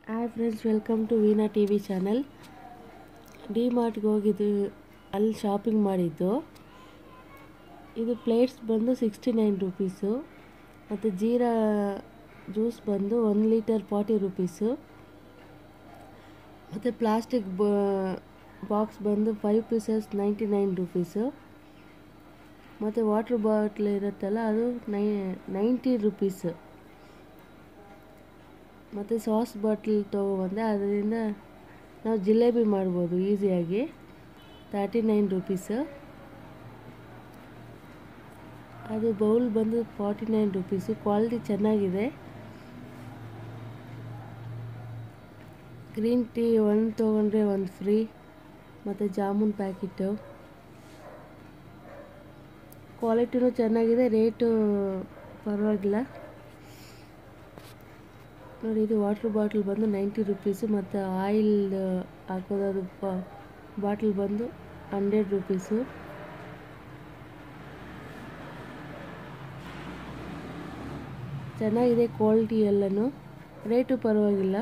hi friends welcome to Veena T V channel ಡಿ ಮಾರ್ಟ್ಗೆ ಹೋಗಿದ್ದು ಅಲ್ಲಿ ಶಾಪಿಂಗ್ ಮಾಡಿದ್ದು ಇದು ಪ್ಲೇಟ್ಸ್ ಬಂದು ಸಿಕ್ಸ್ಟಿ ನೈನ್ ರುಪೀಸು ಮತ್ತು ಜೀರಾ ಜ್ಯೂಸ್ ಬಂದು ಒನ್ ಲೀಟರ್ ಫಾರ್ಟಿ ರುಪೀಸು ಮತ್ತು ಪ್ಲಾಸ್ಟಿಕ್ ಬಾಕ್ಸ್ ಬಂದು five pieces ninety nine rupees ಮತ್ತು ವಾಟ್ರ್ ಬಾಟ್ಲ್ ಇರುತ್ತಲ್ಲ ಅದು ನೈ ನೈಂಟಿ ರುಪೀಸು ಮತ್ತು ಸಾಸ್ ಬಾಟ್ಲ್ ತೊಗೊಬಂದೆ ಅದರಿಂದ ನಾವು ಜಿಲೇಬಿ ಮಾಡ್ಬೋದು ಈಸಿಯಾಗಿ ತರ್ಟಿ ನೈನ್ ರುಪೀಸು ಅದು ಬೌಲ್ ಬಂದು ಫಾರ್ಟಿ ನೈನ್ ರುಪೀಸು ಕ್ವಾಲಿಟಿ ಚೆನ್ನಾಗಿದೆ ಗ್ರೀನ್ ಟೀ ಒಂದು ತೊಗೊಂಡ್ರೆ ಒಂದು ಫ್ರೀ ಮತ್ತು ಜಾಮೂನ್ ಪ್ಯಾಕೆಟು ಕ್ವಾಲಿಟಿನೂ ಚೆನ್ನಾಗಿದೆ ರೇಟು ಪರವಾಗಿಲ್ಲ ನೋಡಿ ಇದು ವಾಟ್ರ್ ಬಾಟ್ಲ್ ಬಂದು ನೈಂಟಿ ರುಪೀಸು ಮತ್ತು ಆಯಿಲ್ ಹಾಕೋದು ಬಾಟ್ಲ್ ಬಂದು ಹಂಡ್ರೆಡ್ ರುಪೀಸು ಚೆನ್ನಾಗಿದೆ ಕ್ವಾಲಿಟಿ ಎಲ್ಲನೂ ರೇಟು ಪರವಾಗಿಲ್ಲ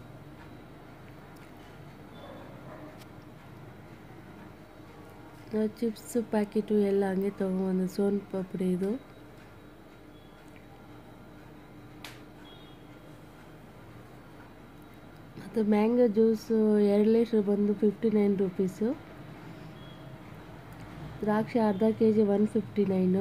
ಚಿಪ್ಸ್ ಪ್ಯಾಕೆಟು ಎಲ್ಲ ಹಂಗೆ ತೊಗೊಂಬಂದು ಸೋನ್ ಪಾಪಡಿ ಇದು ಮತ್ತು ಮ್ಯಾಂಗೋ ಜ್ಯೂಸು ಎರಡು ಲೀಟ್ರ್ ಬಂದು ಫಿಫ್ಟಿ ನೈನ್ ರುಪೀಸು ದ್ರಾಕ್ಷಿ ಅರ್ಧ K G one fifty nine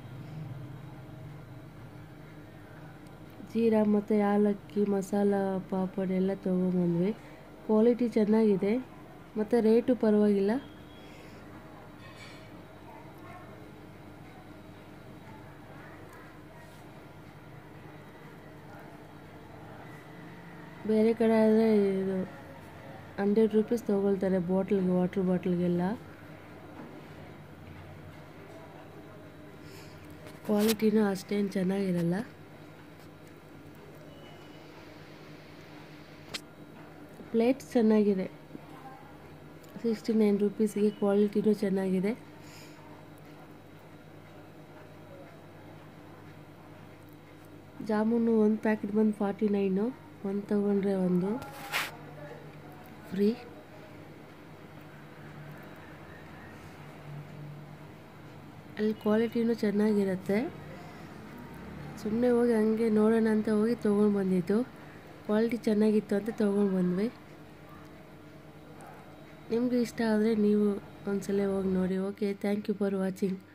ಜೀರಾ ಮತ್ತು ಯಾಲಕ್ಕಿ ಮಸಾಲ ಪಾಪಡ್ ಎಲ್ಲ ತೊಗೊಂಬಂದ್ವಿ ಕ್ವಾಲಿಟಿ ಚೆನ್ನಾಗಿದೆ ಮತ್ತು ರೇಟು ಪರವಾಗಿಲ್ಲ ಬೇರೆ ಕಡೆ ಆದರೆ ಇದು ಹಂಡ್ರೆಡ್ ರುಪೀಸ್ ತೊಗೊಳ್ತಾರೆ ಬಾಟ್ಲಿಗೆ ವಾಟ್ರ್ ಬಾಟ್ಲಿಗೆಲ್ಲ ಕ್ವಾಲಿಟಿನೂ ಅಷ್ಟೇನು ಚೆನ್ನಾಗಿರಲ್ಲ ಪ್ಲೇಟ್ಸ್ ಚೆನ್ನಾಗಿದೆ ಸಿಕ್ಸ್ಟಿ ನೈನ್ ರುಪೀಸ್ಗೆ ಕ್ವಾಲಿಟಿನೂ ಚೆನ್ನಾಗಿದೆ ಜಾಮೂನು ಒಂದು ಪ್ಯಾಕೆಟ್ ಬಂದು ಫಾರ್ಟಿ ನೈನು ಒಂದು ತೊಗೊಂಡ್ರೆ ಒಂದು ಫ್ರೀ ಅಲ್ಲಿ ಕ್ವಾಲಿಟಿನೂ ಚೆನ್ನಾಗಿರುತ್ತೆ ಸುಮ್ಮನೆ ಹೋಗಿ ಹಂಗೆ ನೋಡೋಣ ಅಂತ ಹೋಗಿ ತೊಗೊಂಡು ಬಂದಿದ್ದು ಕ್ವಾಲಿಟಿ ಚೆನ್ನಾಗಿತ್ತು ಅಂತ ತೊಗೊಂಡು ಬಂದ್ವಿ ನಿಮಗೂ ಇಷ್ಟ ಆದರೆ ನೀವು ಒಂದ್ಸಲ ಹೋಗಿ ನೋಡಿ okay thank you for watching